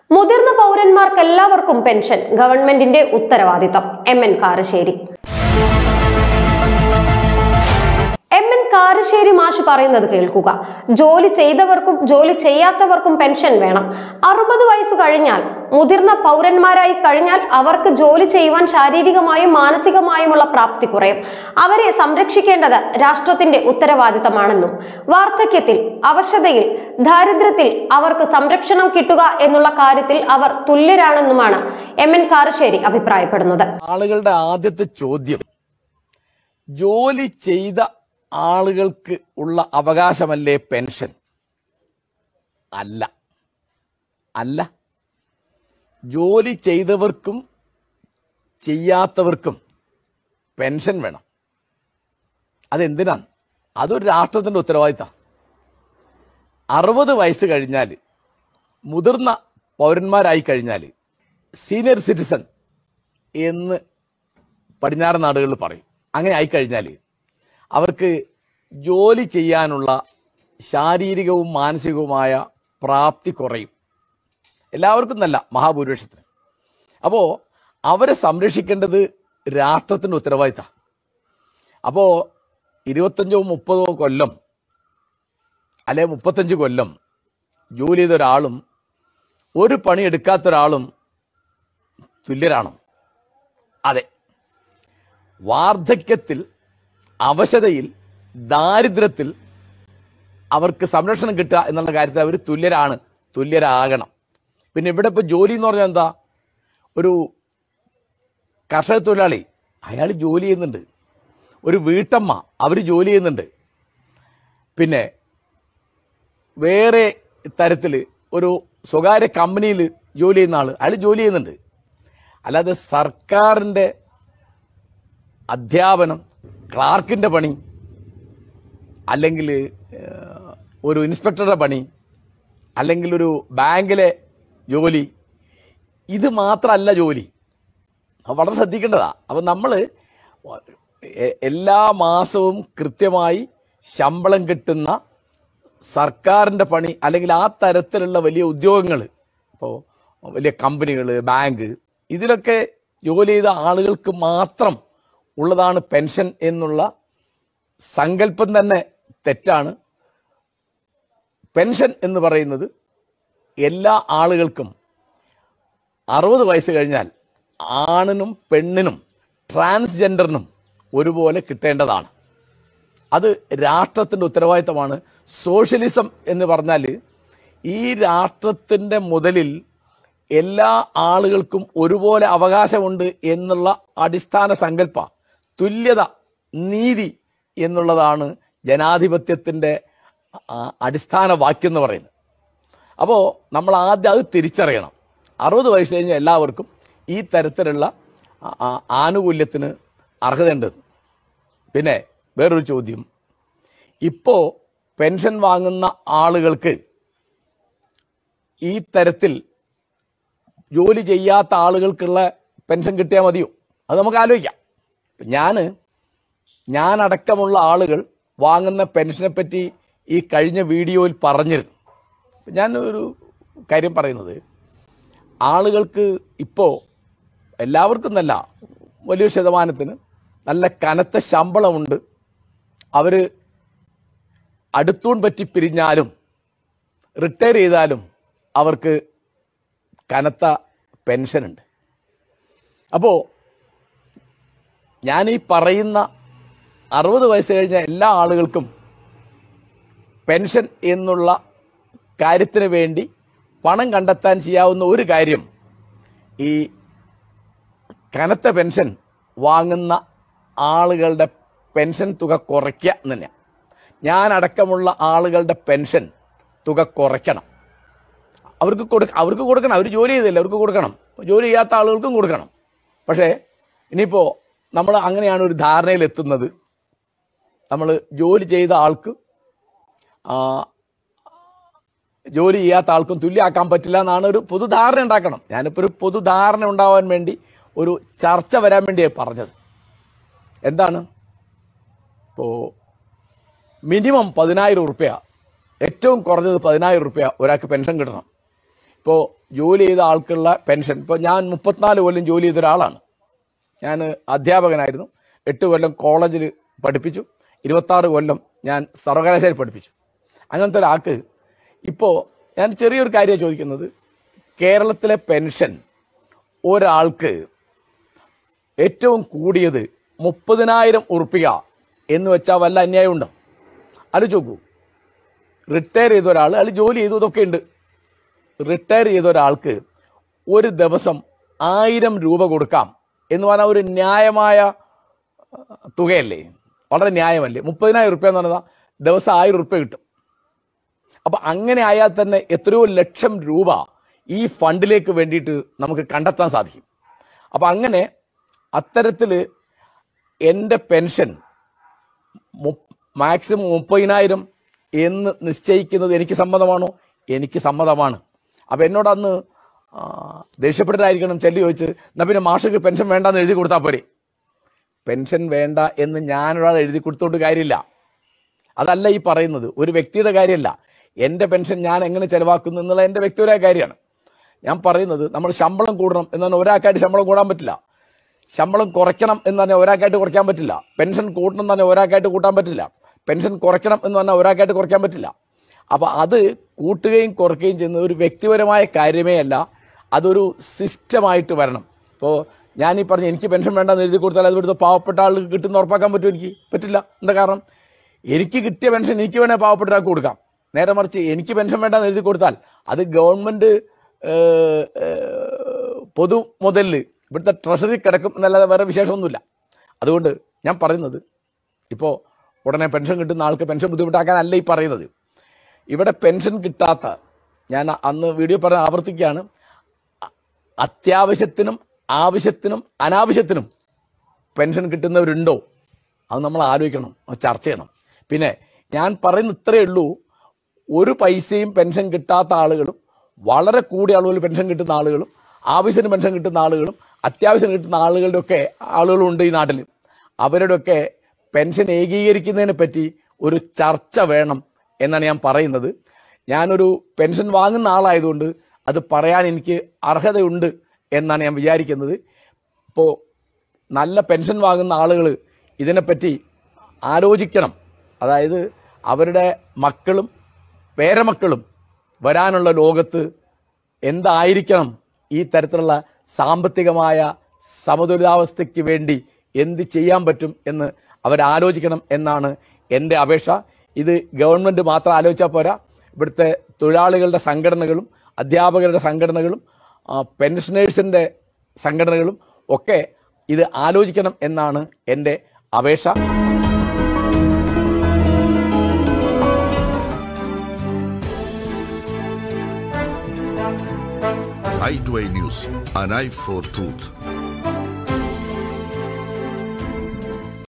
മുതിർന്ന പൗരന്മാർക്ക് എല്ലാവർക്കും പെൻഷൻ ഗവൺമെന്റിന്റെ ഉത്തരവാദിത്തം M N Karassery M N Karassery മാഷ് പറയുന്നത് കേൾക്കുക ജോലി ചെയ്തവർക്കും ജോലി ചെയ്യാത്തവർക്കും പെൻഷൻ വേണം അറുപത് വയസ്സ് കഴിഞ്ഞാൽ മുതിർന്ന പൗരന്മാരായി കഴിഞ്ഞാൽ അവർക്ക് ജോലി ചെയ്യുവാൻ ശാരീരികമായും മാനസികമായുമുള്ള പ്രാപ്തി കുറയും അവരെ സംരക്ഷിക്കേണ്ടത് രാഷ്ട്രത്തിന്റെ ഉത്തരവാദിത്തമാണെന്നും വാർദ്ധക്യത്തിൽ അവശതയിൽ ദാരിദ്ര്യത്തിൽ അവർക്ക് സംരക്ഷണം കിട്ടുക എന്നുള്ള കാര്യത്തിൽ അവർ തുല്യരാണെന്നുമാണ് എം എൻ കാരശ്ശേരി അഭിപ്രായപ്പെടുന്നത് ആളുകളുടെ ആദ്യത്തെ ചോദ്യം ജോലി ചെയ്ത ആളുകൾക്ക് ഉള്ള അവകാശമല്ലേ പെൻഷൻ അല്ല അല്ല ജോലി ചെയ്തവർക്കും ചെയ്യാത്തവർക്കും പെൻഷൻ വേണം അതെന്തിനാണ് അതൊരു രാഷ്ട്രത്തിന്റെ ഉത്തരവാദിത്തം അറുപത് വയസ്സ് കഴിഞ്ഞാൽ മുതിർന്ന പൗരന്മാരായി കഴിഞ്ഞാൽ സീനിയർ സിറ്റിസൺ എന്ന് പടിഞ്ഞാറൻ നാടുകളിൽ പറയും അങ്ങനെ ആയിക്കഴിഞ്ഞാൽ അവർക്ക് ജോലി ചെയ്യാനുള്ള ശാരീരികവും മാനസികവുമായ പ്രാപ്തി കുറയും എല്ലാവർക്കും നല്ല മഹാഭൂരിപക്ഷത്തിന് അപ്പോൾ അവരെ സംരക്ഷിക്കേണ്ടത് രാഷ്ട്രത്തിൻ്റെ ഉത്തരവാദിത്തമാണ് അപ്പോൾ ഇരുപത്തഞ്ചോ മുപ്പതോ കൊല്ലം അല്ലെ മുപ്പത്തഞ്ച് കൊല്ലം ജോലി ചെയ്ത ഒരാളും ഒരു പണി എടുക്കാത്ത ഒരാളും തുല്യരാണോ അതെ വാർദ്ധക്യത്തിൽ അവശതയിൽ ദാരിദ്ര്യത്തിൽ അവർക്ക് സംരക്ഷണം കിട്ടുക എന്നുള്ള കാര്യത്തിൽ അവർ തുല്യരാണ് തുല്യരാകണം പിന്നെ ഇവിടെ ഇപ്പോൾ ജോലി എന്ന് പറഞ്ഞാൽ എന്താ ഒരു കർഷക തൊഴിലാളി അയാൾ ജോലി ചെയ്യുന്നുണ്ട് ഒരു വീട്ടമ്മ അവർ ജോലി ചെയ്യുന്നുണ്ട് പിന്നെ വേറെ തരത്തിൽ ഒരു സ്വകാര്യ കമ്പനിയിൽ ജോലി ചെയ്യുന്ന ആൾ അയാൾ ജോലി ചെയ്യുന്നുണ്ട് അല്ലാതെ സർക്കാരിൻ്റെ അധ്യാപനം ക്ലാർക്കിന്റെ പണി അല്ലെങ്കിൽ ഏഹ്, ഒരു ഇൻസ്പെക്ടറുടെ പണി അല്ലെങ്കിൽ ഒരു ബാങ്കിലെ ജോലി ഇത് മാത്രമല്ല ജോലി അത് വളരെ ശ്രദ്ധിക്കേണ്ടതാ അപ്പം നമ്മൾ എല്ലാ മാസവും കൃത്യമായി ശമ്പളം കിട്ടുന്ന സർക്കാരിന്റെ പണി അല്ലെങ്കിൽ ആ തരത്തിലുള്ള വലിയ ഉദ്യോഗങ്ങൾ ഇപ്പോൾ വലിയ കമ്പനികൾ ബാങ്ക് ഇതിലൊക്കെ ജോലി ചെയ്ത ആളുകൾക്ക് മാത്രം ഉള്ളതാണ് പെൻഷൻ എന്നുള്ള സങ്കല്പം തന്നെ തെറ്റാണ് പെൻഷൻ എന്ന് പറയുന്നത് എല്ലാ ആളുകൾക്കും അറുപത് വയസ്സ് കഴിഞ്ഞാൽ ആണിനും പെണ്ണിനും ട്രാൻസ്ജെൻഡറിനും ഒരുപോലെ കിട്ടേണ്ടതാണ് അത് രാഷ്ട്രത്തിന്റെ ഉത്തരവാദിത്തമാണ് സോഷ്യലിസം എന്ന് പറഞ്ഞാൽ ഈ രാഷ്ട്രത്തിന്റെ മുതലിൽ എല്ലാ ആളുകൾക്കും ഒരുപോലെ അവകാശമുണ്ട് എന്നുള്ള അടിസ്ഥാന സങ്കല്പ തുല്യത നീതി എന്നുള്ളതാണ് ജനാധിപത്യത്തിന്റെ ആ, അടിസ്ഥാന വാക്യം എന്ന് പറയുന്നത് അപ്പോൾ നമ്മൾ ആദ്യം അത് തിരിച്ചറിയണം അറുപത് വയസ്സ് കഴിഞ്ഞ എല്ലാവർക്കും ഈ തരത്തിലുള്ള ആ- ആ ആനുകൂല്യത്തിന് അർഹതയുണ്ട് പിന്നെ വേറൊരു ചോദ്യം ഇപ്പോ പെൻഷൻ വാങ്ങുന്ന ആളുകൾക്ക് ഈ തരത്തിൽ ജോലി ചെയ്യാത്ത ആളുകൾക്കുള്ള പെൻഷൻ കിട്ടിയാൽ മതിയോ അത് നമുക്ക് ആലോചിക്കാം ഞാൻ ഞാനടക്കമുള്ള ആളുകൾ വാങ്ങുന്ന പെൻഷനെ പറ്റി ഈ കഴിഞ്ഞ വീഡിയോയിൽ പറഞ്ഞിരുന്നു ഞാൻ ഒരു കാര്യം പറയുന്നത് ആളുകൾക്ക് ഇപ്പോൾ എല്ലാവർക്കും നല്ല വലിയൊരു ശതമാനത്തിന് നല്ല കനത്ത ശമ്പളമുണ്ട് അവർ അടുത്തൂൺ പറ്റി പിരിഞ്ഞാലും റിട്ടയർ ചെയ്താലും അവർക്ക് കനത്ത പെൻഷനുണ്ട് അപ്പോൾ ഞാൻ ഈ പറയുന്ന അറുപത് വയസ്സ് കഴിഞ്ഞ എല്ലാ ആളുകൾക്കും പെൻഷൻ എന്നുള്ള കാര്യത്തിന് വേണ്ടി പണം കണ്ടെത്താൻ ചെയ്യാവുന്ന ഒരു കാര്യം ഈ കനത്ത പെൻഷൻ വാങ്ങുന്ന ആളുകളുടെ പെൻഷൻ തുക കുറയ്ക്കുക എന്ന് തന്നെയാണ് ഞാൻ അടക്കമുള്ള ആളുകളുടെ പെൻഷൻ തുക കുറയ്ക്കണം അവർക്ക് കൊടുക്ക അവർക്ക് കൊടുക്കണം അവർ ജോലി ചെയ്തില്ല അവർക്ക് കൊടുക്കണം ജോലി ചെയ്യാത്ത ആളുകൾക്കും കൊടുക്കണം പക്ഷേ ഇനിയിപ്പോൾ നമ്മൾ അങ്ങനെയാണ് ഒരു ധാരണയിൽ എത്തുന്നത് നമ്മൾ ജോലി ചെയ്ത ആൾക്ക് ആ, ജോലി ചെയ്യാത്ത ആൾക്കും തുല്യമാക്കാൻ പറ്റില്ല എന്നാണ് ഒരു പൊതുധാരണ ഉണ്ടാക്കണം ഞാനിപ്പോൾ ഒരു പൊതുധാരണ ഉണ്ടാവാൻ വേണ്ടി ഒരു ചർച്ച വരാൻ വേണ്ടിയാണ് പറഞ്ഞത് എന്താണ് ഇപ്പോൾ മിനിമം പതിനായിരം ഉറുപ്യ ഏറ്റവും കുറഞ്ഞത് പതിനായിരം ഉറുപ്യ ഒരാൾക്ക് പെൻഷൻ കിട്ടണം ഇപ്പോൾ ജോലി ചെയ്ത ആൾക്കുള്ള പെൻഷൻ ഇപ്പോൾ ഞാൻ മുപ്പത്തിനാല് കൊല്ലം ജോലി ചെയ്ത ഒരാളാണ് ഞാൻ അധ്യാപകനായിരുന്നു എട്ട് കൊല്ലം കോളേജിൽ പഠിപ്പിച്ചു ഇരുപത്താറ് കൊല്ലം ഞാൻ സർവകലാശാലയിൽ പഠിപ്പിച്ചു അങ്ങനത്തെ ഒരാൾക്ക് ഇപ്പോൾ ഞാൻ ചെറിയൊരു കാര്യമാണ് ചോദിക്കുന്നത് കേരളത്തിലെ പെൻഷൻ ഒരാൾക്ക് ഏറ്റവും കൂടിയത് മുപ്പതിനായിരം ഉറുപ്പിക എന്ന് വെച്ചാൽ വല്ല അന്യായം ഉണ്ടോ ആലോചിച്ച് നോക്കൂ റിട്ടയർ ചെയ്ത ഒരാൾ അയാൾ ജോലി ചെയ്തു ഇതൊക്കെ ഉണ്ട് റിട്ടയർ ചെയ്ത ഒരാൾക്ക് ഒരു ദിവസം ആയിരം രൂപ കൊടുക്കാം എന്ന് പറഞ്ഞാൽ ഒരു ന്യായമായ ആ, തുകയല്ലേ വളരെ ന്യായമല്ലേ മുപ്പതിനായിരം റുപ്യ എന്ന് പറഞ്ഞാൽ ദിവസം ആയിരം റുപ്യ കിട്ടും അപ്പൊ അങ്ങനെ ആയാൽ തന്നെ എത്രയോ ലക്ഷം രൂപ ഈ ഫണ്ടിലേക്ക് വേണ്ടിയിട്ട് നമുക്ക് കണ്ടെത്താൻ സാധിക്കും അപ്പൊ അങ്ങനെ അത്തരത്തില് എൻ്റെ പെൻഷൻ മാക്സിമം മുപ്പതിനായിരം എന്ന് നിശ്ചയിക്കുന്നത് എനിക്ക് സമ്മതമാണോ എനിക്ക് സമ്മതമാണ് അപ്പൊ എന്നോട് അന്ന് ആ, ദേഷ്യപ്പെട്ടതായിരിക്കണം ചെല്ലി ചോദിച്ച് എന്നാ പിന്നെ മാഷക്ക് പെൻഷൻ വേണ്ടെന്ന് എഴുതി കൊടുത്താൽ പോരെ പെൻഷൻ വേണ്ട എന്ന് ഞാനൊരാൾ എഴുതി കൊടുത്തോണ്ട് കാര്യമില്ല അതല്ല ഈ പറയുന്നത് ഒരു വ്യക്തിയുടെ കാര്യമല്ല എൻ്റെ പെൻഷൻ ഞാൻ എങ്ങനെ ചെലവാക്കുന്നു എന്നുള്ള എൻ്റെ വ്യക്തിപരമായ കാര്യമാണ് ഞാൻ പറയുന്നത് നമ്മൾ ശമ്പളം കൂടണം എന്ന് പറഞ്ഞാൽ ഒരാൾക്കായിട്ട് ശമ്പളം കൂടാൻ പറ്റില്ല ശമ്പളം കുറയ്ക്കണം എന്ന് പറഞ്ഞാൽ ഒരാൾക്കായിട്ട് കുറയ്ക്കാൻ പറ്റില്ല പെൻഷൻ കൂട്ടണം എന്ന് പറഞ്ഞാൽ ഒരാൾക്കായിട്ട് കൂട്ടാൻ പറ്റില്ല പെൻഷൻ കുറയ്ക്കണം എന്ന് പറഞ്ഞാൽ ഒരാൾക്കായിട്ട് കുറയ്ക്കാൻ പറ്റില്ല അപ്പൊ അത് കൂട്ടുകയും കുറയ്ക്കുകയും ചെയ്യുന്നത് ഒരു വ്യക്തിപരമായ കാര്യമേ അല്ല അതൊരു സിസ്റ്റമായിട്ട് വരണം ഇപ്പോൾ ഞാൻ ഈ പറഞ്ഞ എനിക്ക് പെൻഷൻ വേണ്ടെന്ന് എഴുതി കൊടുത്താൽ അത് ഇവിടുത്തെ പാവപ്പെട്ട ആൾക്ക് കിട്ടുന്ന ഉറപ്പാക്കാൻ പറ്റുമോ എനിക്ക് പറ്റില്ല എന്താ കാരണം എനിക്ക് കിട്ടിയ പെൻഷൻ എനിക്ക് വേണേൽ പാവപ്പെട്ട ഒരാൾക്ക് കൊടുക്കാം നേരെ മറിച്ച് എനിക്ക് പെൻഷൻ വേണ്ടെന്ന് എഴുതി കൊടുത്താൽ അത് ഗവൺമെന്റ് ഏഹ്, ഏഹ്, പൊതു മുതലിൽ ഇവിടുത്തെ ട്രഷറി കിടക്കും എന്നല്ലാതെ വേറെ വിശേഷമൊന്നുമില്ല അതുകൊണ്ട് ഞാൻ പറയുന്നത് ഇപ്പോൾ ഉടനെ പെൻഷൻ കിട്ടുന്ന ആൾക്ക് പെൻഷൻ ബുദ്ധിമുട്ടാക്കാനല്ല ഈ പറയുന്നത് ഇവിടെ പെൻഷൻ കിട്ടാത്ത ഞാൻ അന്ന് വീഡിയോ പറഞ്ഞ ആവർത്തിക്കുകയാണ് അ- അത്യാവശ്യത്തിനും ആവശ്യത്തിനും അനാവശ്യത്തിനും പെൻഷൻ കിട്ടുന്നവരുണ്ടോ അത് നമ്മൾ ആലോചിക്കണം അത് ചർച്ച ചെയ്യണം പിന്നെ ഞാൻ പറയുന്ന ഇത്രയേ ഉള്ളൂ ഒരു പൈസയും പെൻഷൻ കിട്ടാത്ത ആളുകളും വളരെ കൂടിയ അളവിൽ പെൻഷൻ കിട്ടുന്ന ആളുകളും ആവശ്യത്തിന് പെൻഷൻ കിട്ടുന്ന ആളുകളും അത്യാവശ്യം കിട്ടുന്ന ആളുകളുടെ ഒക്കെ ആളുകളും ഉണ്ട് ഈ നാട്ടിൽ അവരുടെയൊക്കെ പെൻഷൻ ഏകീകരിക്കുന്നതിനെ പറ്റി ഒരു ചർച്ച വേണം എന്നാണ് ഞാൻ പറയുന്നത് ഞാനൊരു പെൻഷൻ വാങ്ങുന്ന ആളായതുകൊണ്ട് അത് പറയാൻ എനിക്ക് അർഹതയുണ്ട് എന്നാണ് ഞാൻ വിചാരിക്കുന്നത് ഇപ്പോൾ നല്ല പെൻഷൻ വാങ്ങുന്ന ആളുകൾ ഇതിനെപ്പറ്റി ആലോചിക്കണം അതായത് അവരുടെ മക്കളും പേരമക്കളും വരാനുള്ള ലോകത്ത് എന്തായിരിക്കണം ഈ തരത്തിലുള്ള സാമ്പത്തികമായ സമതുലിതാവസ്ഥയ്ക്ക് വേണ്ടി എന്ത് ചെയ്യാൻ പറ്റും എന്ന് അവരാലോചിക്കണം എന്നാണ് എൻ്റെ അപേക്ഷ ഇത് ഗവൺമെന്റ് മാത്രം ആലോചിച്ചാൽ പോരാ ഇവിടുത്തെ തൊഴിലാളികളുടെ സംഘടനകളും അധ്യാപകരുടെ സംഘടനകളും ആ, പെൻഷനേഴ്സിന്റെ സംഘടനകളും ഒക്കെ ഇത് ആലോചിക്കണം എന്നാണ് എൻ്റെ അപേക്ഷ i2i News, an eye for truth.